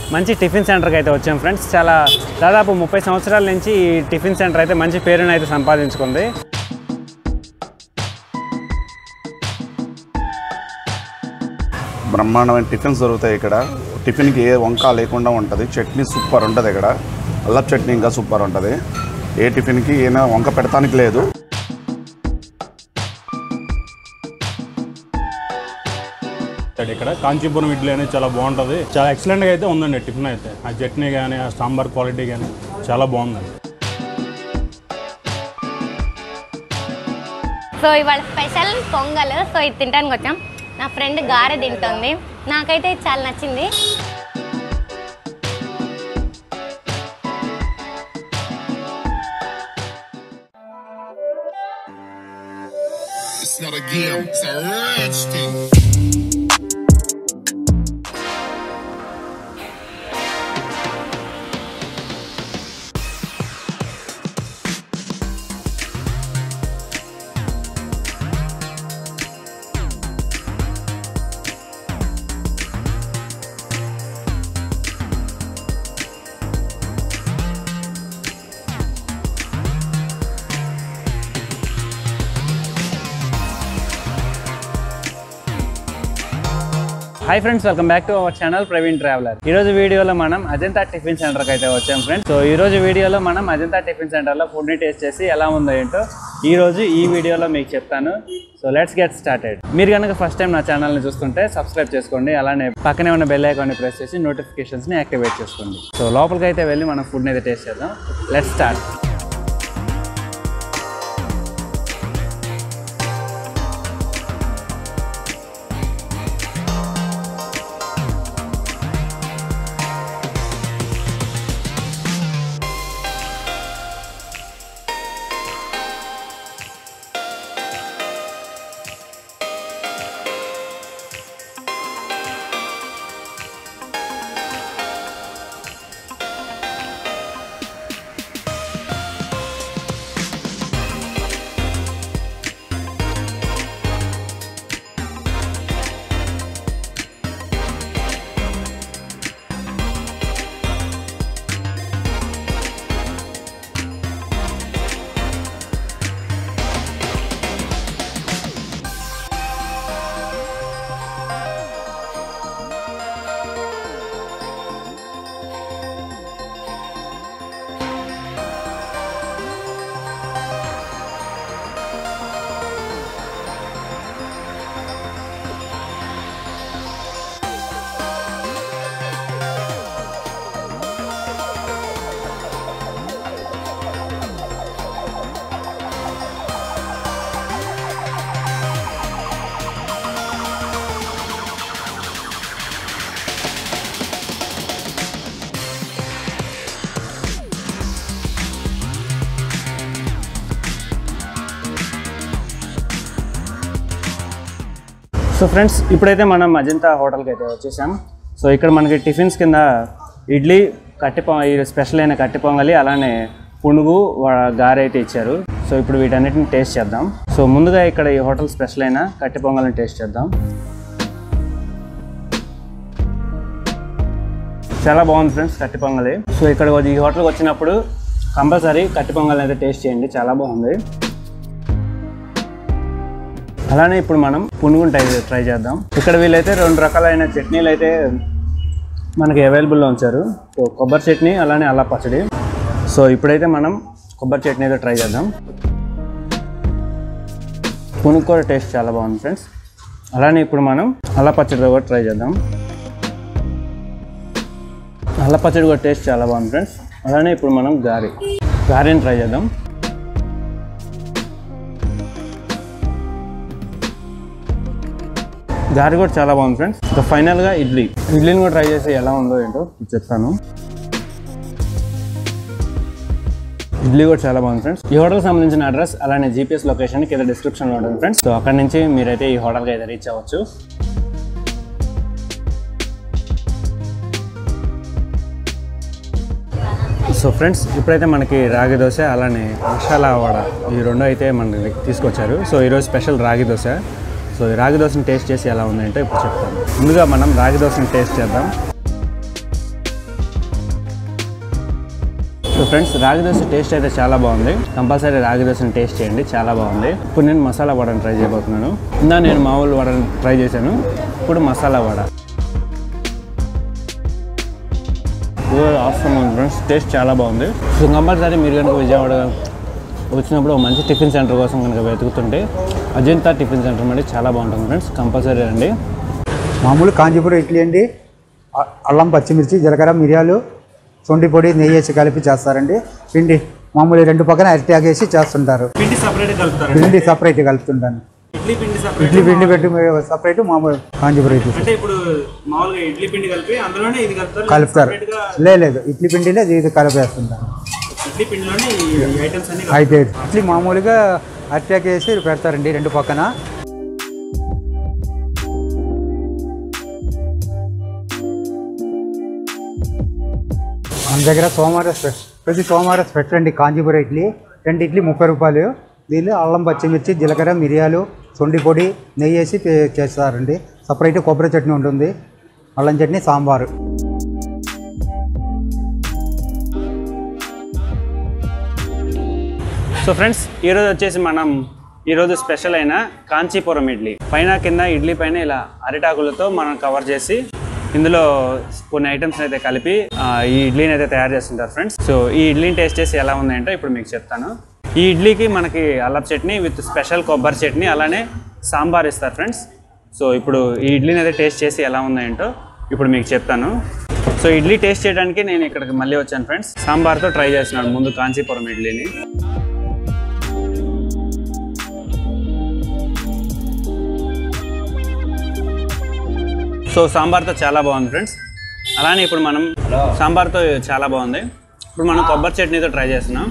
మంచి టిఫిన్ సెంటర్కి అయితే వచ్చాం ఫ్రెండ్స్ చాలా దాదాపు ముప్పై సంవత్సరాల నుంచి ఈ టిఫిన్ సెంటర్ అయితే మంచి పేరుని అయితే సంపాదించుకుంది బ్రహ్మాండమైన టిఫిన్స్ దొరుకుతాయి ఇక్కడ టిఫిన్కి ఏ వంక లేకుండా ఉంటుంది చట్నీ సూపర్ ఉంటుంది ఇక్కడ అల్లపు చట్నీ ఇంకా సూపర్ ఉంటుంది ఏ టిఫిన్కి ఏమైనా వంక పెడతానికి లేదు ఇక్కడ ఇక్కడ కాంచీపురం ఇడ్లీ అనేది చాలా బాగుంటుంది చాలా ఎక్సలెంట్గా అయితే ఉందండి టిఫిన్ అయితే ఆ చట్నీ కానీ ఆ సాంబార్ క్వాలిటీ కానీ చాలా బాగుందండి సో ఇవాళ స్పెషల్ పొంగల్ సో ఇది తినడానికి వచ్చాం నా ఫ్రెండ్ గారె తింటుంది నాకైతే ఇది చాలా నచ్చింది It's not a game, it's a rich thing. Hi friends welcome back to our channel Praveen traveller ఈ రోజు వీడియోలో మనం అజంతా టిఫిన్ సెంటర్కి అయితే వచ్చాం ఫ్రెండ్స్ సో ఈ రోజు వీడియోలో మనం అజంతా టిఫిన్ సెంటర్లో ఫుడ్ని టేస్ట్ చేసి ఎలా ఉందో ఏంటో ఈ రోజు ఈ వీడియోలో మీకు చెప్తాను సో లెట్స్ గెట్ స్టార్టెడ్ మీరు కనుక ఫస్ట్ టైం నా ఛానల్ని చూస్తుంటే సబ్స్క్రైబ్ చేసుకోండి అలానే పక్కనే ఉన్న బెల్ ఐకాన్ని ప్రెస్ చేసి నోటిఫికేషన్స్ని యాక్టివేట్ చేసుకోండి సో లోపలికి అయితే వెళ్ళి మనం ఫుడ్ని అయితే టేస్ట్ చేద్దాం లెట్స్ స్టార్ట్ సో ఫ్రెండ్స్ ఇప్పుడైతే మనం అజంతా హోటల్కి అయితే వచ్చేసాం సో ఇక్కడ మనకి టిఫిన్స్ కింద ఇడ్లీ కట్టి పొ ఈ స్పెషల్ అయిన కట్టి పొంగలి అలానే పునుగు వా- గారె అయితే ఇచ్చారు సో ఇప్పుడు వీటన్నిటిని టేస్ట్ చేద్దాం సో ముందుగా ఇక్కడ ఈ హోటల్ స్పెషల్ అయిన కట్టి పొంగల్ని టేస్ట్ చేద్దాం చాలా బాగుంది ఫ్రెండ్స్ కట్టి పొంగలి సో ఇక్కడ ఈ హోటల్కి వచ్చినప్పుడు కంపల్సరీ కట్టి పొంగల్ అయితే టేస్ట్ చేయండి చాలా బాగుంది అలానే ఇప్పుడు మనం పునుగుని ట్రై ట్రై చేద్దాం ఇక్కడ వీళ్ళైతే రెండు రకాలైన చట్నీలు అయితే మనకి అవైలబుల్లో ఉంచారు సో కొబ్బరి చట్నీ అలానే అల్లా పచ్చడి సో ఇప్పుడైతే మనం కొబ్బరి చట్నీ అయితే ట్రై చేద్దాం పునుగు కూడా టేస్ట్ చాలా బాగుంది ఫ్రెండ్స్ అలానే ఇప్పుడు మనం అల్లా పచ్చడి కూడా ట్రై చేద్దాం అల్ల పచ్చడి కూడా టేస్ట్ చాలా బాగుంది ఫ్రెండ్స్ అలానే ఇప్పుడు మనం గారి గారెని ట్రై చేద్దాం గారి కూడా చాలా బాగుంది ఫ్రెండ్స్ ఇంకా ఫైనల్గా ఇడ్లీ ఇడ్లీని కూడా ట్రై చేసి ఎలా ఉందో ఏంటో చెప్తాను ఇడ్లీ కూడా చాలా బాగుంది ఫ్రెండ్స్ ఈ హోటల్ సంబంధించిన అడ్రస్ అలానే జీపీఎస్ లొకేషన్ కింద డిస్క్రిప్షన్లో ఉంటుంది ఫ్రెండ్స్ సో అక్కడ నుంచి మీరైతే ఈ హోటల్కి అయితే రీచ్ అవ్వచ్చు సో ఫ్రెండ్స్ ఇప్పుడైతే మనకి రాగి దోశ అలానే మసాలా వడ ఈ రెండు అయితే మనకి తీసుకొచ్చారు సో ఈరోజు స్పెషల్ రాగి దోశ సో ఈ రాగి దోశని టేస్ట్ చేసి ఎలా ఉందంటే ఇప్పుడు చెప్తాను ముందుగా మనం రాగి దోశని టేస్ట్ చేద్దాం సో ఫ్రెండ్స్ రాగి దోశ టేస్ట్ అయితే చాలా బాగుంది కంపల్సరీ రాగి దోశని టేస్ట్ చేయండి చాలా బాగుంది ఇప్పుడు నేను మసాలా వడని ట్రై చేయబోతున్నాను ఇందా నేను మామూలు వడని ట్రై చేశాను ఇప్పుడు మసాలా వడ అవసరం ఉంది ఫ్రెండ్స్ టేస్ట్ చాలా బాగుంది సో కంపల్సరీ మీరు కనుక విజయవాడ వచ్చినప్పుడు ఒక మంచి టిఫిన్ సెంటర్ కోసం కనుక వెతుకుతుంటే అజంతా టిఫిన్ సెంటర్ అనేది చాలా బాగుంటుంది ఫ్రెండ్స్ కంపల్సరీ అండి మామూలు కాంచీపురం ఇడ్లీ అండి అ- అల్లం పచ్చిమిర్చి జీలకర్ర మిరియాలు సొండి పొడి నెయ్యి వేసి కలిపి చేస్తారండి పిండి మామూలు రెండు పక్కన అరిటాక్ వేసి చేస్తుంటారు పిండి సపరేట్ కలుపుతారు పిండి సపరేట్ కలుపుతుంటాను ఇడ్లీ పిండి ఇడ్లీ పిండి పెట్టి సపరేట్ మామూలు కాంచీపురం ఇడ్లీ అంటే ఇప్పుడు మామూలుగా ఇడ్లీ పిండి కలిపి అందులోనే ఇది కలుపుతారు కలుపుతారు లే- లేదు ఇడ్లీ పిండిలో ఇది కలిపేస్తుంటాను ఇడ్లీ పిండిలోనే ఈ ఐటమ్స్ అన్ని అయితే ఇడ్లీ మామూలుగా అరిటాక్ వేసి పెడతారండి రెండు పక్కన మన దగ్గర సోమవారం స్పె- ప్రతి సోమవారం స్పెషల్ అండి కాంచీపురం ఇడ్లీ రెండు ఇడ్లీ ముప్పై రూపాయలు దీనిలో అల్లం పచ్చిమిర్చి జీలకర్ర మిరియాలు సొండి పొడి నెయ్యి వేసి పే- చేస్తారండి సపరేట్ కొబ్బరి చట్నీ ఉంటుంది అల్లం చట్నీ సాంబారు సో ఫ్రెండ్స్ ఈరోజు వచ్చేసి మనం ఈరోజు స్పెషల్ అయిన కాంచీపురం ఇడ్లీ పైన కింద ఇడ్లీ పైన ఇలా అరిటాకులతో మనం కవర్ చేసి ఇందులో కొన్ని ఐటమ్స్ అయితే కలిపి ఆ, ఈ ఇడ్లీని అయితే తయారు చేస్తుంటారు ఫ్రెండ్స్ సో ఈ ఇడ్లీని టేస్ట్ చేసి ఎలా ఉందంటే ఇప్పుడు మీకు చెప్తాను ఈ ఇడ్లీకి మనకి అల్లపు చట్నీ విత్ స్పెషల్ కొబ్బరి చట్నీ అలానే సాంబార్ ఇస్తారు ఫ్రెండ్స్ సో ఇప్పుడు ఈ ఇడ్లీని అయితే టేస్ట్ చేసి ఎలా ఉందేంటో ఇప్పుడు మీకు చెప్తాను సో ఇడ్లీ టేస్ట్ చేయడానికి నేను ఇక్కడికి మళ్ళీ వచ్చాను ఫ్రెండ్స్ సాంబార్తో ట్రై చేస్తున్నాను ముందు కాంచీపురం ఇడ్లీని సో సాంబార్తో చాలా బాగుంది ఫ్రెండ్స్ అలానే ఇప్పుడు మనం సాంబార్తో చాలా బాగుంది ఇప్పుడు మనం కొబ్బరి చట్నీతో ట్రై చేస్తున్నాం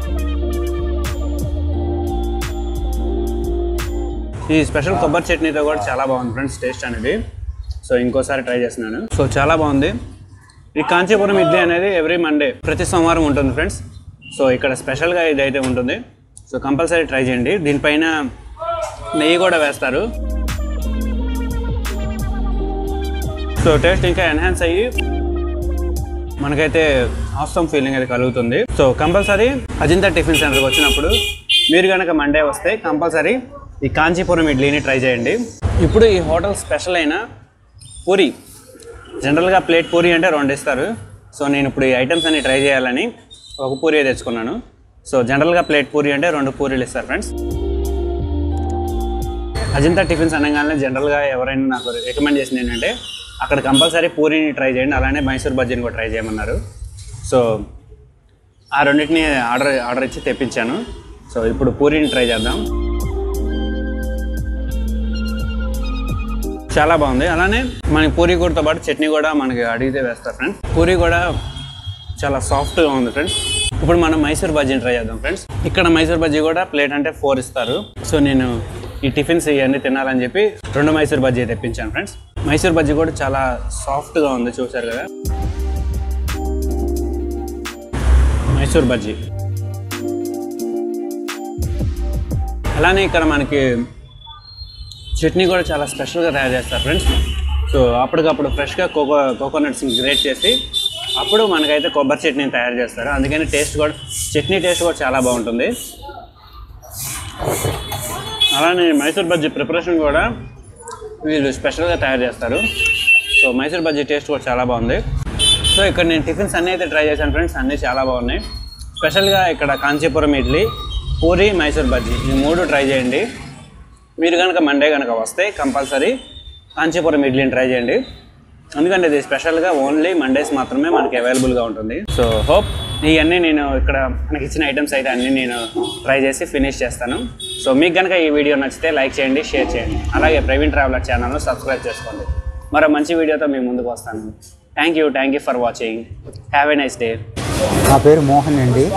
ఈ స్పెషల్ కొబ్బరి చట్నీతో కూడా చాలా బాగుంది ఫ్రెండ్స్ టేస్ట్ అనేది సో ఇంకోసారి ట్రై చేస్తున్నాను సో చాలా బాగుంది ఈ కాంచీపురం ఇడ్లీ అనేది ఎవ్రీ మండే ప్రతి సోమవారం ఉంటుంది ఫ్రెండ్స్ సో ఇక్కడ స్పెషల్గా ఇది అయితే ఉంటుంది సో కంపల్సరీ ట్రై చేయండి దీనిపైన నెయ్యి కూడా వేస్తారు సో టేస్ట్ ఇంకా ఎన్హాన్స్ అయ్యి మనకైతే ఆసమ్ ఫీలింగ్ అయితే కలుగుతుంది సో కంపల్సరీ అజింతా టిఫిన్ సెంటర్కి వచ్చినప్పుడు మీరు కనుక మండే వస్తే కంపల్సరీ ఈ కాంచీపురం ఇడ్లీని ట్రై చేయండి ఇప్పుడు ఈ హోటల్ స్పెషల్ అయిన పూరి జనరల్గా ప్లేట్ పూరి అంటే రెండు ఇస్తారు సో నేను ఇప్పుడు ఈ ఐటమ్స్ అన్ని ట్రై చేయాలని ఒక పూరి తెచ్చుకున్నాను సో జనరల్గా ప్లేట్ పూరి అంటే రెండు పూరీలు ఇస్తారు ఫ్రెండ్స్ అజంతా టిఫిన్స్ అనగానే జనరల్గా ఎవరైనా నాకు రికమెండ్ చేసింది ఏంటంటే అక్కడ కంపల్సరీ పూరీని ట్రై చేయండి అలానే మైసూర్ బజ్జీని కూడా ట్రై చేయమన్నారు సో ఆ రెండింటిని ఆర్డర్ ఆర్డర్ ఇచ్చి తెప్పించాను సో ఇప్పుడు పూరీని ట్రై చేద్దాం చాలా బాగుంది అలానే మనకి పూరి కూరతో పాటు చట్నీ కూడా మనకి అడిగితే వేస్తారు ఫ్రెండ్స్ పూరి కూడా చాలా సాఫ్ట్గా ఉంది ఫ్రెండ్స్ ఇప్పుడు మనం మైసూర్ బజ్జీని ట్రై చేద్దాం ఫ్రెండ్స్ ఇక్కడ మైసూర్ బజ్జీ కూడా ప్లేట్ అంటే ఫోర్ ఇస్తారు సో నేను ఈ టిఫిన్స్ ఇవన్నీ తినాలని చెప్పి రెండు మైసూర్ బజ్జీ తెప్పించాను ఫ్రెండ్స్ మైసూర్ బజ్జీ కూడా చాలా సాఫ్ట్గా ఉంది చూసారు కదా మైసూర్ బజ్జీ అలానే ఇక్కడ మనకి చట్నీ కూడా చాలా స్పెషల్గా తయారు చేస్తారు ఫ్రెండ్స్ సో అప్పటికప్పుడు ఫ్రెష్గా కోకో కోకోనట్స్ని గ్రేట్ చేసి అప్పుడు మనకైతే కొబ్బరి చట్నీని తయారు చేస్తారు అందుకని టేస్ట్ కూడా చట్నీ టేస్ట్ కూడా చాలా బాగుంటుంది అలానే మైసూర్ బజ్జీ ప్రిపరేషన్ కూడా వీళ్ళు స్పెషల్గా తయారు చేస్తారు సో మైసూర్ బజ్జీ టేస్ట్ కూడా చాలా బాగుంది సో ఇక్కడ నేను టిఫిన్స్ అన్నీ అయితే ట్రై చేశాను ఫ్రెండ్స్ అన్నీ చాలా బాగున్నాయి స్పెషల్గా ఇక్కడ కాంచీపురం ఇడ్లీ పూరి మైసూర్ బజ్జీ ఈ మూడు ట్రై చేయండి మీరు కనుక మండే కనుక వస్తే కంపల్సరీ కాంచీపురం ఇడ్లీని ట్రై చేయండి ఎందుకంటే ఇది స్పెషల్గా ఓన్లీ మండేస్ మాత్రమే మనకి అవైలబుల్గా ఉంటుంది సో హోప్ ఇవన్నీ నేను ఇక్కడ మనకి ఇచ్చిన ఐటమ్స్ అయితే అన్నీ నేను ట్రై చేసి ఫినిష్ చేస్తాను సో మీకు కనుక ఈ వీడియో నచ్చితే లైక్ చేయండి షేర్ చేయండి అలాగే ప్రవీణ్ ట్రావెలర్ ఛానల్ను సబ్స్క్రైబ్ చేసుకోండి మరో మంచి వీడియోతో మీ ముందుకు వస్తాను thank you thank you for watching have a nice day నా పేరు మోహన్ అండి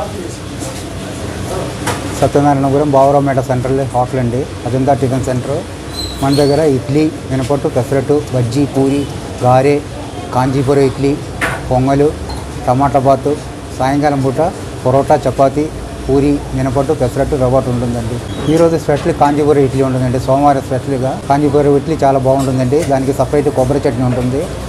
సత్యనారాయణపురం బావరావుపేట సెంట్రల్ హోటల్ అండి అజంతా టిఫిన్ సెంటర్ మన దగ్గర ఇడ్లీ మినపట్టు పెసరట్టు బజ్జీ పూరి గారె కాంచీపురం ఇడ్లీ పొంగలు టమాటా బాతు సాయంకాలం పూట పొరోటా చపాతీ పూరి మినపట్టు పెసరట్టు రవ్వట్టు ఉంటుందండి ఈరోజు స్పెషల్ కాంచీపురం ఇడ్లీ ఉంటుందండి సోమవారం స్పెషల్గా కాంచీపురం ఇడ్లీ చాలా బాగుంటుందండి దానికి సపరేట్ కొబ్బరి చట్నీ ఉంటుంది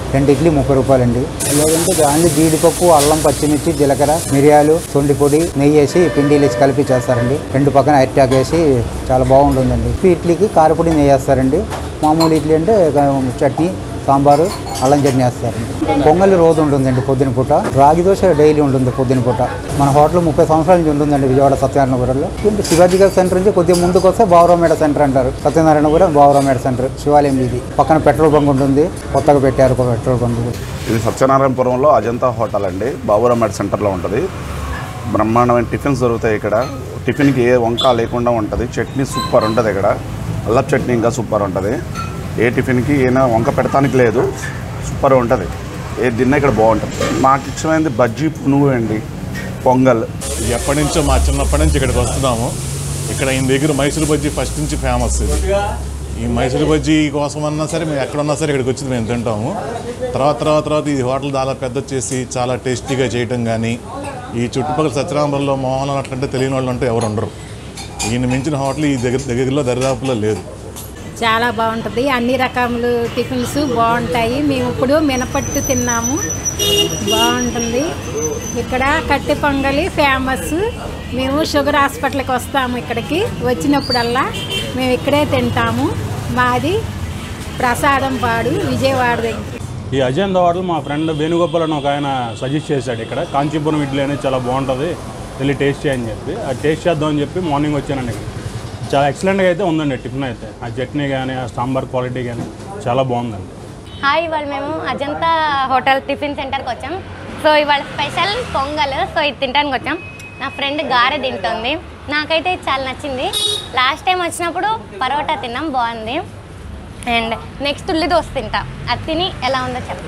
రెండు ఇడ్లీ ముప్పై రూపాయలండి లేదంటే దాంట్లో జీడిపప్పు అల్లం పచ్చిమిర్చి జీలకర్ర మిరియాలు సొండి పొడి నెయ్యి వేసి పిండిలు వేసి కలిపి చేస్తారండి రెండు పక్కన అరిటాక్ వేసి చాలా బాగుంటుందండి ఈ ఇడ్లీకి కారపొడి నెయ్యి వేస్తారండి మామూలు ఇడ్లీ అంటే చట్నీ సాంబారు అల్లం చట్నీ వేస్తారండి పొంగల్ రోజు ఉంటుందండి పొద్దున పూట రాగి దోశ డైలీ ఉంటుంది పొద్దున పూట మన హోటల్ ముప్పై సంవత్సరాల నుంచి ఉంటుందండి విజయవాడ సత్యనారాయణపురంలో ఇంకా శివాజీ గారి సెంటర్ నుంచి కొద్దిగా ముందుకు వస్తే బావరామేడ సెంటర్ అంటారు సత్యనారాయణపురం బావరామేడ సెంటర్ శివాలయం ఇది పక్కన పెట్రోల్ బంక్ ఉంటుంది కొత్తగా పెట్టారు ఒక పెట్రోల్ బంక్ ఇది సత్యనారాయణపురంలో అజంతా హోటల్ అండి బాబురామేట్ సెంటర్లో ఉంటుంది బ్రహ్మాండమైన టిఫిన్స్ దొరుకుతాయి ఇక్కడ టిఫిన్కి ఏ వంక లేకుండా ఉంటుంది చట్నీ సూపర్ ఉంటుంది ఇక్కడ అల్లపు చట్నీ ఇంకా సూపర్ ఉంటుంది ఏ టిఫిన్కి ఏమైనా వంక పెడతానికి లేదు సూపర్ ఉంటుంది ఏ తిన్నా ఇక్కడ బాగుంటుంది నాకు ఇష్టమైనది బజ్జీ పునుగు అండి పొంగల్ ఇది ఎప్పటి నుంచో మా చిన్నప్పటి నుంచి ఇక్కడికి వస్తున్నాము ఇక్కడ ఈయన దగ్గర మైసూరు బజ్జీ ఫస్ట్ నుంచి ఫేమస్ ఇది ఈ మైసూరు బజ్జీ కోసం అన్నా సరే మేము ఎక్కడున్నా సరే ఇక్కడికి వచ్చి మేము తింటాము తర్వాత తర్వాత తర్వాత ఈ హోటల్ చాలా పెద్ద చేసి చాలా టేస్టీగా చేయటం కానీ ఈ చుట్టుపక్కల సత్యనారాయణలో మోహన్ అట్లంటే తెలియని వాళ్ళు అంటే ఎవరు ఉండరు ఈయన మించిన హోటల్ ఈ దగ్గర దగ్గరలో దరిదాపులో లేదు చాలా బాగుంటుంది అన్ని రకములు టిఫిన్స్ బాగుంటాయి మేము ఇప్పుడు మినపట్టు తిన్నాము బాగుంటుంది ఇక్కడ కట్టె పొంగలి ఫేమస్ మేము షుగర్ హాస్పిటల్కి వస్తాము ఇక్కడికి వచ్చినప్పుడల్లా మేము ఇక్కడే తింటాము మాది ప్రసాదం పాడు విజయవాడ దగ్గర ఈ అజంత హోటల్ మా ఫ్రెండ్ వేణుగోపాల్ అని ఒక ఆయన సజెస్ట్ చేశాడు ఇక్కడ కాంచీపురం ఇడ్లీ అనేది చాలా బాగుంటుంది వెళ్ళి టేస్ట్ చేయని చెప్పి అది టేస్ట్ చేద్దామని చెప్పి మార్నింగ్ వచ్చానండి ఇక్కడ. చాలా ఎక్సలెంట్గా అయితే ఉందండి టిఫిన్ అయితే ఆ చట్నీ కానీ ఆ సాంబార్ క్వాలిటీ కానీ చాలా బాగుందండి హాయ్ ఇవాళ మేము అజంతా హోటల్ టిఫిన్ సెంటర్కి వచ్చాం సో ఇవాళ స్పెషల్ పొంగల్ సో ఇది తినడానికి వచ్చాం నా ఫ్రెండ్ గారె తింటుంది నాకైతే ఇది చాలా నచ్చింది లాస్ట్ టైం వచ్చినప్పుడు పరోటా తిన్నాం బాగుంది అండ్ నెక్స్ట్ ఉల్లి దోశ తింటా అది తిని ఎలా ఉందో చెప్పు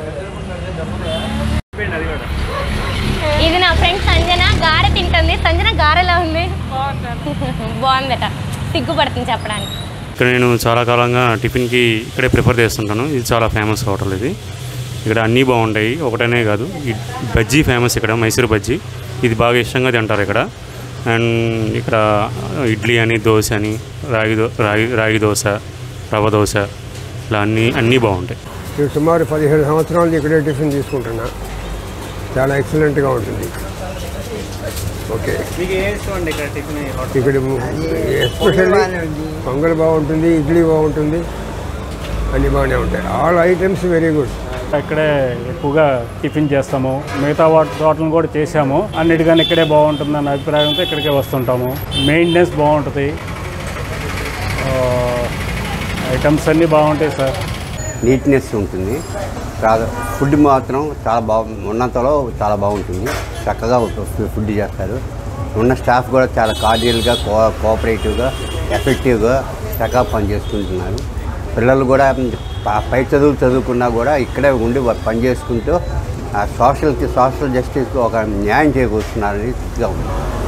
ఇది నా ఫ్రెండ్ సంజన గారె తింటుంది సంజన గారె ఎలా ఉంది బాగుందట సిగ్గుపడుతుంది చెప్పడానికి ఇక్కడ నేను చాలా కాలంగా టిఫిన్కి ఇక్కడే ప్రిఫర్ చేస్తుంటాను ఇది చాలా ఫేమస్ హోటల్ ఇది ఇక్కడ అన్నీ బాగుంటాయి ఒకటనే కాదు ఈ బజ్జీ ఫేమస్ ఇక్కడ మైసూర్ బజ్జీ ఇది బాగా ఇష్టంగా తింటారు ఇక్కడ అండ్ ఇక్కడ ఇడ్లీ అని దోశ అని రాగి దో రాగి రాగి దోశ రవ్వ దోశ ఇలా అన్నీ అన్నీ బాగుంటాయి నేను సుమారు పదిహేడు సంవత్సరాల నుంచి ఇక్కడే టిఫిన్ తీసుకుంటున్నా చాలా ఎక్సలెంట్గా ఉంటుంది ఓకే మీకు ఏ ఇష్టం అండి ఇక్కడ టిఫిన్ ఇక్కడ ఎస్పెషల్లీ పొంగల్ బాగుంటుంది ఇడ్లీ బాగుంటుంది అన్నీ బాగానే ఉంటాయి ఆల్ ఐటమ్స్ వెరీ గుడ్ ఇక్కడే ఎక్కువగా టిఫిన్ చేస్తాము మిగతా వాటి హోటల్ని కూడా చేసాము అన్నిటికన్నా ఇక్కడే బాగుంటుందన్న అభిప్రాయంతో ఇక్కడికే వస్తుంటాము మెయింటెనెన్స్ బాగుంటుంది ఐటమ్స్ అన్నీ బాగుంటాయి సార్ నీట్నెస్ ఉంటుంది చాలా ఫుడ్ మాత్రం చాలా బాగు ఉన్నంతలో చాలా బాగుంటుంది చక్కగా ఫు- ఫుడ్ చేస్తారు ఉన్న స్టాఫ్ కూడా చాలా కార్డియల్గా కో కోఆపరేటివ్గా ఎఫెక్టివ్గా చక్కగా పనిచేసుకుంటున్నారు పిల్లలు కూడా ప- పై చదువులు చదువుకున్నా కూడా ఇక్కడే ఉండి వా- పని చేసుకుంటూ ఆ సోషల్కి సోషల్ జస్టిస్కి ఒక న్యాయం చేకూరుస్తున్నారని తృప్తిగా ఉంది